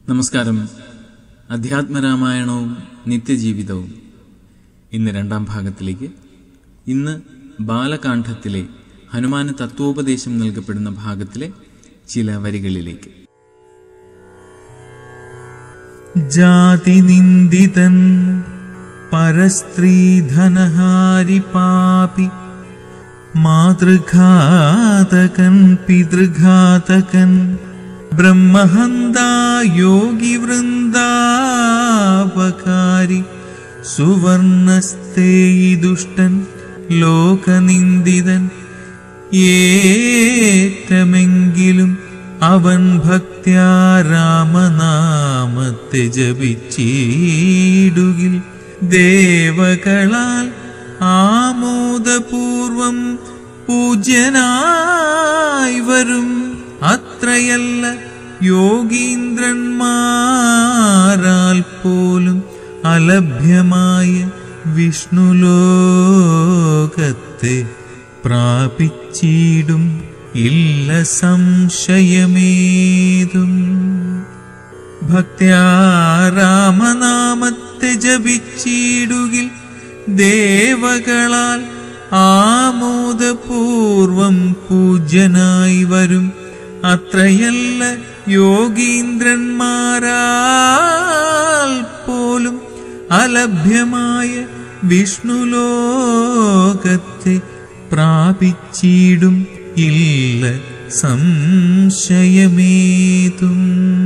നമസ്കാരം അധ്യാത്മരാമായണവും നിത്യജീവിതവും ഇന്ന് രണ്ടാം ഭാഗത്തിലേക്ക് ഇന്ന് ബാലകാന്ഡത്തിലെ ഹനുമാന് തത്വോപദേശം നൽകപ്പെടുന്ന ഭാഗത്തിലെ ചില വരികളിലേക്ക് ജാതിനിന്ദിതൻ പരസ്ത്രീധനഹാരി പാപി മാതൃഘാതകൻ പിതൃഘാതകൻ ബ്രഹ്മഹന്ത യോഗി വൃന്ദാപകാരി സുവർണസ്തേയി ദുഷ്ടൻ ലോകനിന്ദിതൻ ഏറ്റമെങ്കിലും അവൻ ഭക്ത്യാ രാമനാമത്തെ ജപിച്ചീടുകിൽ ദേവകളാൽ ആമോദപൂർവം പൂജ്യനായി വരും അത്രയല്ല യോഗീന്ദ്രന്മാരാൽ പോലും അലഭ്യമായ വിഷ്ണുലോകത്തെ പ്രാപിച്ചിടും ഇല്ല സംശയമേതും ഭക്ത്യാ രാമനാമത്തെ ജപിച്ചിടുകിൽ ദേവകളാൽ ആമോദപൂർവം പൂജ്യനായി വരും അത്രയല്ല യോഗീന്ദ്രന്മാരാൽ പോലും അലഭ്യമായ വിഷ്ണുലോകത്തെ പ്രാപിച്ചിടും ഇല്ല സംശയമേതും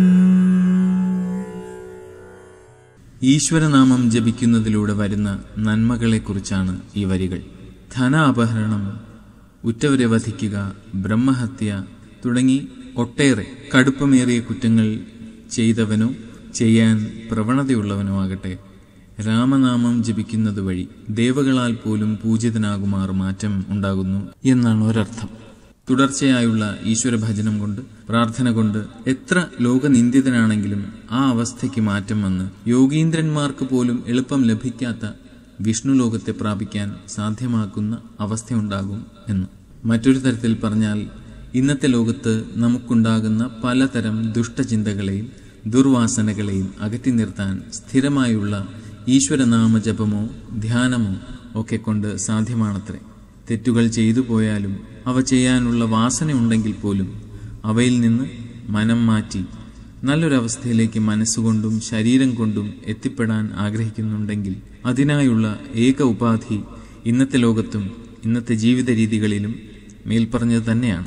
ഈശ്വരനാമം ജപിക്കുന്നതിലൂടെ വരുന്ന നന്മകളെക്കുറിച്ചാണ് ഈ വരികൾ ധന അപഹരണം ഉറ്റവരെ വധിക്കുക ബ്രഹ്മഹത്യ തുടങ്ങി ഒട്ടേറെ കടുപ്പമേറിയ കുറ്റങ്ങൾ ചെയ്തവനോ ചെയ്യാൻ പ്രവണതയുള്ളവനോ ആകട്ടെ രാമനാമം ജപിക്കുന്നത് വഴി ദേവകളാൽ പോലും പൂജിതനാകുമാർ മാറ്റം ഉണ്ടാകുന്നു എന്നാണ് ഒരർത്ഥം തുടർച്ചയായുള്ള ഈശ്വര ഭജനം കൊണ്ട് പ്രാർത്ഥന കൊണ്ട് എത്ര ലോകനിന്ദിതനാണെങ്കിലും ആ അവസ്ഥയ്ക്ക് മാറ്റം വന്ന് യോഗീന്ദ്രന്മാർക്ക് പോലും എളുപ്പം ലഭിക്കാത്ത വിഷ്ണു ലോകത്തെ പ്രാപിക്കാൻ സാധ്യമാക്കുന്ന അവസ്ഥയുണ്ടാകും എന്ന് മറ്റൊരു തരത്തിൽ പറഞ്ഞാൽ ഇന്നത്തെ ലോകത്ത് നമുക്കുണ്ടാകുന്ന പലതരം ദുഷ്ടചിന്തകളെയും ദുർവാസനകളെയും അകറ്റി നിർത്താൻ സ്ഥിരമായുള്ള ഈശ്വരനാമ ജപമോ ധ്യാനമോ ഒക്കെ കൊണ്ട് സാധ്യമാണത്രേ തെറ്റുകൾ ചെയ്തു പോയാലും അവ ചെയ്യാനുള്ള വാസന ഉണ്ടെങ്കിൽ പോലും അവയിൽ നിന്ന് മനം മാറ്റി നല്ലൊരവസ്ഥയിലേക്ക് മനസ്സുകൊണ്ടും ശരീരം കൊണ്ടും എത്തിപ്പെടാൻ ആഗ്രഹിക്കുന്നുണ്ടെങ്കിൽ അതിനായുള്ള ഏക ഉപാധി ഇന്നത്തെ ലോകത്തും ഇന്നത്തെ ജീവിത രീതികളിലും മേൽപ്പറഞ്ഞത് തന്നെയാണ്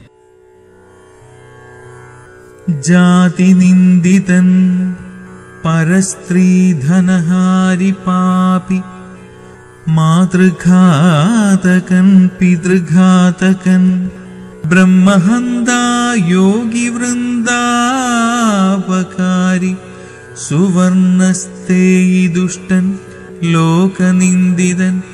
ജാതിനിന്ദിതൻ പരസ്ത്രീധനഹാരി പാപി മാതൃഘാതകൻ പിതൃഘാതകൻ ബ്രഹ്മഹന്ത യോഗി വൃന്ദാപകാരി സുവർണസ്തേയി ദുഷ്ടൻ ലോകനിന്ദിതൻ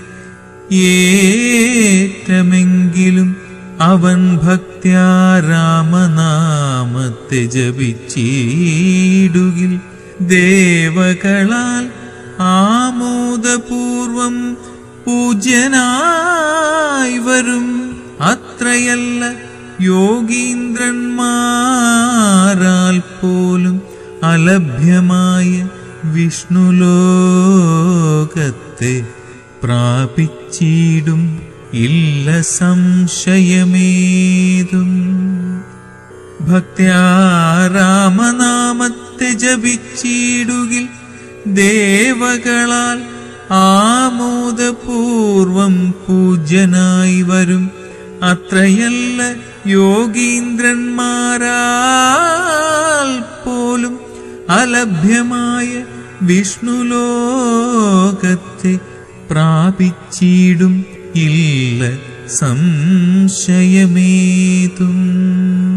ഏറ്റമെങ്കിലും അവൻ ഭക്ത്യാ രാമനാമത്തെ ജപിച്ചീടുകിൽ ദേവകളാൽ ആമോദപൂർവം പൂജ്യനായി വരും അത്രയല്ല യോഗീന്ദ്രന്മാരാൽ പോലും അലഭ്യമായ വിഷ്ണുലോകത്തെ പ്രാപിച്ചിടും ഇല്ല സംശയമേതും ഭക്ത്യാ രാമനാമത്തെ ജപിച്ചിടുകിൽ ദേവകളാൽ ആമോദപൂർവം പൂജ്യനായി വരും അത്രയല്ല യോഗീന്ദ്രന്മാരാൽ പോലും അലഭ്യമായ വിഷ്ണുലോകത്തെ പ്രാപിച്ചിടും ഇല്ല സംശയമേതും